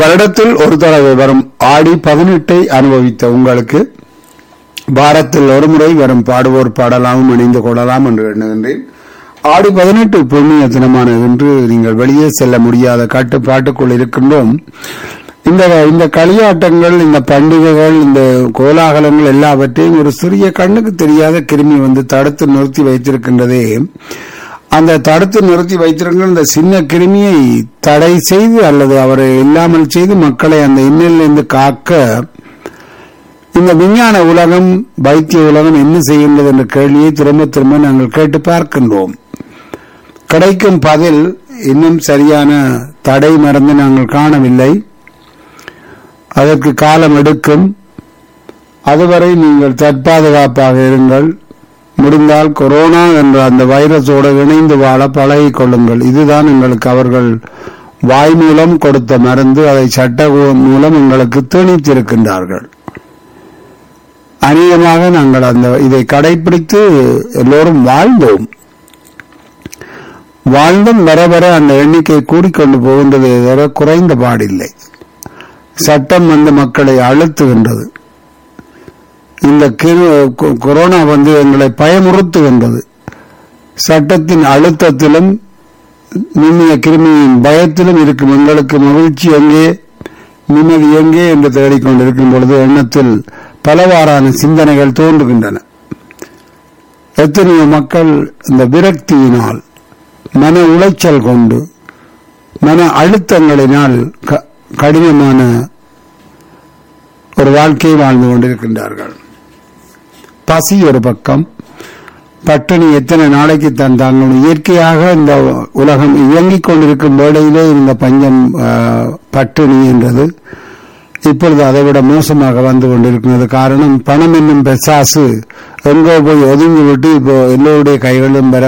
வருடத்தில் ஒரு தடவை வரும் ஆடி பதினெட்டை அனுபவித்த உங்களுக்கு வாரத்தில் ஒரு முறை வரும் பாடுவோர் பாடலாமும் இணைந்து கொள்ளலாம் என்று எண்ணுகின்றேன் ஆடி பதினெட்டு புண்ணிய தினமானது என்று நீங்கள் வெளியே செல்ல முடியாத கட்டுப்பாட்டுக்குள் இருக்கின்றோம் இந்த இந்த களியாட்டங்கள் இந்த பண்டிகைகள் இந்த கோலாகலங்கள் எல்லாவற்றையும் ஒரு சிறிய கண்ணுக்கு தெரியாத கிருமி வந்து தடுத்து நிறுத்தி வைத்திருக்கின்றதே அந்த தடுத்து நிறுத்தி வைத்திருக்கிற இந்த சின்ன கிருமியை தடை செய்து அல்லது அவரை இல்லாமல் செய்து மக்களை அந்த இன்னலிலிருந்து காக்க இந்த விஞ்ஞான உலகம் வைத்திய உலகம் என்ன செய்கின்றது என்ற கேள்வியை திரும்ப திரும்ப நாங்கள் கேட்டு பார்க்கின்றோம் கிடைக்கும் பதில் இன்னும் சரியான தடை மருந்து நாங்கள் காணவில்லை அதற்கு காலம் எடுக்கும் அதுவரை நீங்கள் தற்பாதுகாப்பாக இருங்கள் முடிந்தால் கொரோனா என்ற அந்த வைரஸோடு இணைந்து வாழ பழகிக் கொள்ளுங்கள் இதுதான் எங்களுக்கு அவர்கள் வாய் மூலம் கொடுத்த மருந்து அதை சட்ட மூலம் எங்களுக்கு திணித்திருக்கின்றார்கள் அநேகமாக நாங்கள் அந்த இதை கடைபிடித்து எல்லோரும் வாழ்ந்தோம் வாழ்ந்தும் வர வர அந்த எண்ணிக்கை கூடிக்கொண்டு போகின்றது தவிர குறைந்த பாடில்லை சட்டம் வந்து மக்களை அழுத்துகின்றது இந்த கொரோனா வந்து எங்களை பயமுறுத்துகின்றது சட்டத்தின் அழுத்தத்திலும் நுண்ணிய கிருமியின் பயத்திலும் இருக்கும் எங்களுக்கு மகிழ்ச்சி எங்கே நிம்மதி எங்கே என்று தேடிக்கொண்டிருக்கும் பொழுது எண்ணத்தில் பலவாறான சிந்தனைகள் தோன்றுகின்றன எத்தனையோ மக்கள் இந்த விரக்தியினால் மன உளைச்சல் கொண்டு மன அழுத்தங்களினால் கடினமான ஒரு வாழ்க்கையை வாழ்ந்து கொண்டிருக்கின்றார்கள் பசி ஒரு பக்கம் பட்டினி எத்தனை நாளைக்கு தான் தாங்கள் இயற்கையாக இந்த உலகம் இயங்கிக் கொண்டிருக்கும் வேளையிலே இந்த பஞ்சம் பட்டினி என்றது இப்பொழுது அதைவிட மோசமாக வந்து கொண்டிருக்கிறது காரணம் பணம் என்னும் பெசாசு எங்கோ போய் ஒதுங்கி விட்டு இப்போ எல்லோருடைய கைகளும் பெற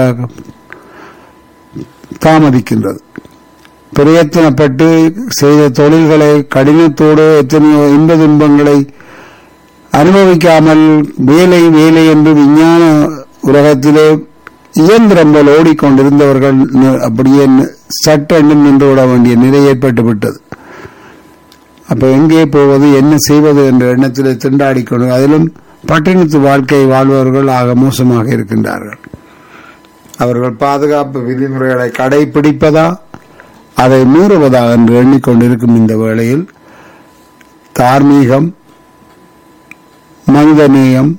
தாமதிக்கின்றது பிரயத்தனப்பட்டு செய்த தொழில்களை கடினத்தோடு எத்தனையோ இன்ப துன்பங்களை அனுபவிக்காமல் வேலை வேலை என்று விஞ்ஞான உலகத்திலே இயந்திரம் போல் ஓடிக்கொண்டிருந்தவர்கள் அப்படியே சட்டெண்ணும் நின்று விட வேண்டிய நிலை ஏற்பட்டு விட்டது அப்ப எங்கே போவது என்ன செய்வது என்ற எண்ணத்திலே திண்டாடிக்கொண்டு அதிலும் பட்டினத்து வாழ்க்கை வாழ்பவர்கள் ஆக மோசமாக இருக்கின்றார்கள் அவர்கள் பாதுகாப்பு விதிமுறைகளை கடைபிடிப்பதா அதை மீறுவதா என்று எண்ணிக்கொண்டிருக்கும் இந்த வேளையில் தார்மீகம் மனிதநேயம்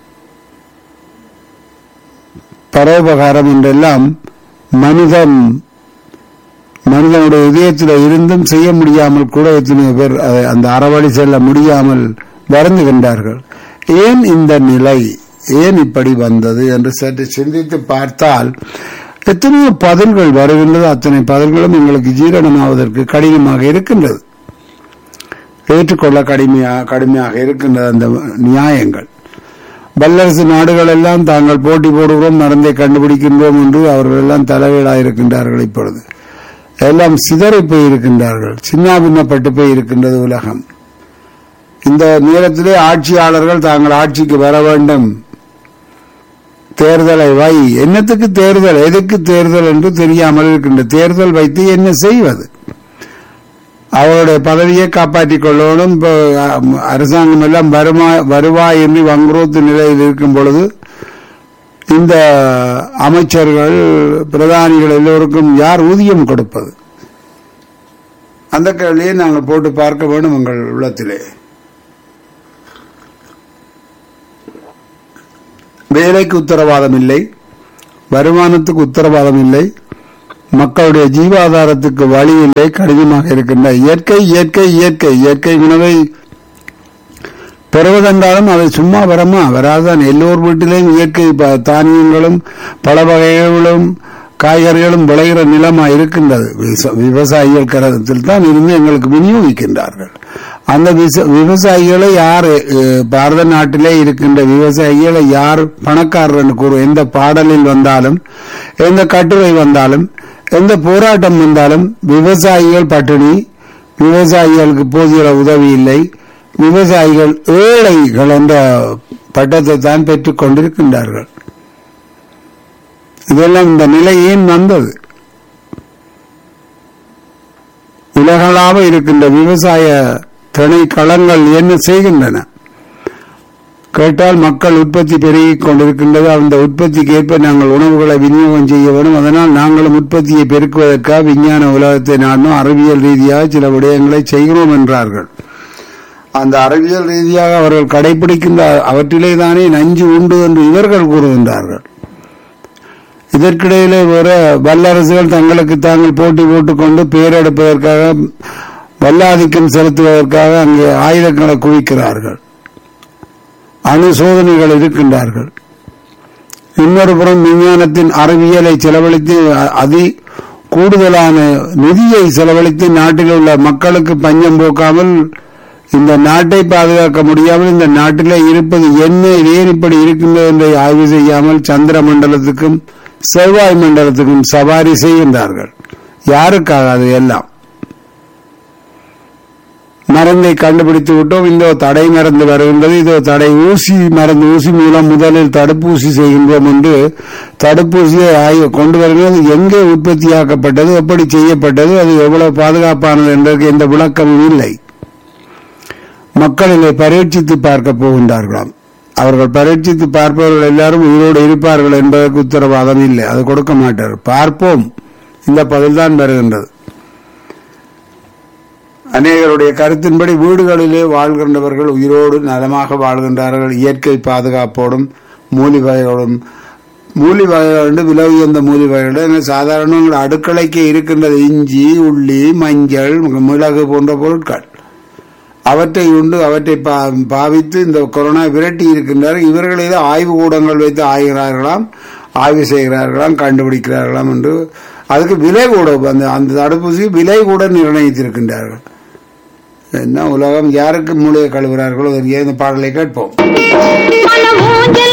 பரோபகாரம் என்றெல்லாம் மனிதன் மனிதனுடைய இதயத்தில் இருந்தும் செய்ய முடியாமல் கூட எத்தனையோ பேர் அந்த அறவழி செல்ல முடியாமல் வருந்துகின்றார்கள் ஏன் இந்த நிலை ஏன் இப்படி வந்தது என்று சற்று சிந்தித்து பார்த்தால் எத்தனையோ பதில்கள் வருகின்றது அத்தனை பதில்களும் எங்களுக்கு ஜீரணமாவதற்கு கடினமாக இருக்கின்றது ஏற்றுக்கொள்ள கடுமையாக கடுமையாக இருக்கின்றது அந்த நியாயங்கள் வல்லரசு நாடுகள் எல்லாம் தாங்கள் போட்டி போடுகிறோம் மருந்தை கண்டுபிடிக்கின்றோம் என்று அவர்கள் எல்லாம் தலைவீழாக இருக்கின்றார்கள் இப்பொழுது எல்லாம் சிதறி போயிருக்கின்றார்கள் சின்னாபின்னப்பட்டு போய் இருக்கின்றது உலகம் இந்த நேரத்திலே ஆட்சியாளர்கள் தாங்கள் ஆட்சிக்கு வர வேண்டும் தேர்தலை வை என்னத்துக்கு தேர்தல் எதுக்கு தேர்தல் என்று தெரியாமல் இருக்கின்ற தேர்தல் வைத்து என்ன செய்வது அவருடைய பதவியை காப்பாற்றிக் கொள்ளணும் அரசாங்கம் எல்லாம் வருமா வருவாய் என்று வங்குரோத்து நிலையில் இருக்கும் பொழுது இந்த அமைச்சர்கள் பிரதானிகள் எல்லோருக்கும் யார் ஊதியம் கொடுப்பது அந்த கேள்வியை நாங்கள் போட்டு பார்க்க வேண்டும் உங்கள் உள்ளத்திலே வேலைக்கு உத்தரவாதம் இல்லை வருமானத்துக்கு உத்தரவாதம் இல்லை மக்களுடைய ஜீவாதாரத்துக்கு வழி இல்லை கடினமாக இருக்கின்ற இயற்கை இயற்கை இயற்கை இயற்கை உணவை பெறுவதென்றாலும் அதை சும்மா வரமா வராதான் எல்லோர் வீட்டிலேயும் இயற்கை தானியங்களும் பல வகைகளும் காய்கறிகளும் விளைகிற நிலமா இருக்கின்றது விவசாயிகள் கரத்தில் தான் இருந்து எங்களுக்கு விநியோகிக்கின்றார்கள் அந்த விவசாயிகளை யார் பாரத நாட்டிலே இருக்கின்ற விவசாயிகளை யார் பணக்காரர் என்று கூறும் எந்த பாடலில் வந்தாலும் எந்த கட்டுரை வந்தாலும் எந்த போராட்டம் வந்தாலும் விவசாயிகள் பட்டினி விவசாயிகளுக்கு போதிய உதவி இல்லை விவசாயிகள் ஏழைகள் என்ற பட்டத்தை தான் பெற்றுக் கொண்டிருக்கின்றார்கள் இதெல்லாம் இந்த நிலை ஏன் வந்தது உலகளாவ இருக்கின்ற விவசாய திணைக்களங்கள் என்ன செய்கின்றன கேட்டால் மக்கள் உற்பத்தி பெருகிக் கொண்டிருக்கின்றது அந்த உற்பத்திக்கு ஏற்ப நாங்கள் உணவுகளை விநியோகம் செய்ய வேண்டும் அதனால் நாங்களும் உற்பத்தியை பெருக்குவதற்காக விஞ்ஞான உலகத்தை நானும் அறிவியல் ரீதியாக சில விடயங்களை செய்கிறோம் என்றார்கள் அந்த அறிவியல் ரீதியாக அவர்கள் கடைபிடிக்கின்ற அவற்றிலே தானே நஞ்சு உண்டு என்று இவர்கள் கூறுகின்றார்கள் இதற்கிடையிலே வேற வல்லரசுகள் தங்களுக்கு தாங்கள் போட்டி போட்டுக்கொண்டு பேரெடுப்பதற்காக வல்லாதிக்கம் செலுத்துவதற்காக அங்கே ஆயுதங்களை குவிக்கிறார்கள் அணு சோதனைகள் இருக்கின்றார்கள் இன்னொரு புறம் விஞ்ஞானத்தின் அறிவியலை செலவழித்து அ- அதி கூடுதலான நிதியை செலவழித்து நாட்டில் உள்ள மக்களுக்கு பஞ்சம் போக்காமல் இந்த நாட்டை பாதுகாக்க முடியாமல் இந்த நாட்டிலே இருப்பது என்ன ஏன் இப்படி இருக்கின்றது என்பதை ஆய்வு செய்யாமல் சந்திர மண்டலத்துக்கும் செவ்வாய் மண்டலத்துக்கும் சவாரி செய்கின்றார்கள் யாருக்காக அது எல்லாம் மருந்தை கண்டுபிடித்து விட்டோம் இந்த தடை மருந்து வருகின்றது இதோ தடை ஊசி மருந்து ஊசி மூலம் முதலில் தடுப்பூசி செய்கின்றோம் என்று தடுப்பூசியை ஆய்வு கொண்டு வருகிறது எங்கே உற்பத்தியாக்கப்பட்டது எப்படி செய்யப்பட்டது அது எவ்வளவு பாதுகாப்பானது என்பதற்கு எந்த விளக்கமும் இல்லை மக்கள் இதை பரீட்சித்து பார்க்க போகின்றார்களாம் அவர்கள் பரீட்சித்து பார்ப்பவர்கள் எல்லாரும் உயிரோடு இருப்பார்கள் என்பதற்கு உத்தரவாதம் இல்லை அது கொடுக்க மாட்டார் பார்ப்போம் இந்த பதில்தான் வருகின்றது அநேகருடைய கருத்தின்படி வீடுகளிலே வாழ்கின்றவர்கள் உயிரோடு நலமாக வாழ்கின்றார்கள் இயற்கை பாதுகாப்போடும் மூலி வகைகளோடும் மூலி வகைகள் என்று விலை உயர்ந்த மூலி வகைகள் என்ன சாதாரண உங்கள் அடுக்கலைக்கு இருக்கின்றது இஞ்சி உள்ளி மஞ்சள் மிளகு போன்ற பொருட்கள் அவற்றை உண்டு அவற்றை பா- பாவித்து இந்த கொரோனா விரட்டி இருக்கின்றார் இவர்களே ஆய்வு கூடங்கள் வைத்து ஆய்கிறார்களாம் ஆய்வு செய்கிறார்களாம் கண்டுபிடிக்கிறார்களாம் என்று அதுக்கு விலை கூட அந்த அந்த தடுப்பூசி விலை கூட நிர்ணயித்திருக்கின்றார்கள் என்ன உலகம் யாருக்கு மூளையை கழுவுகிறார்களோ அதற்கு இந்த பாடலை கேட்போம் மன ஊஞ்சல்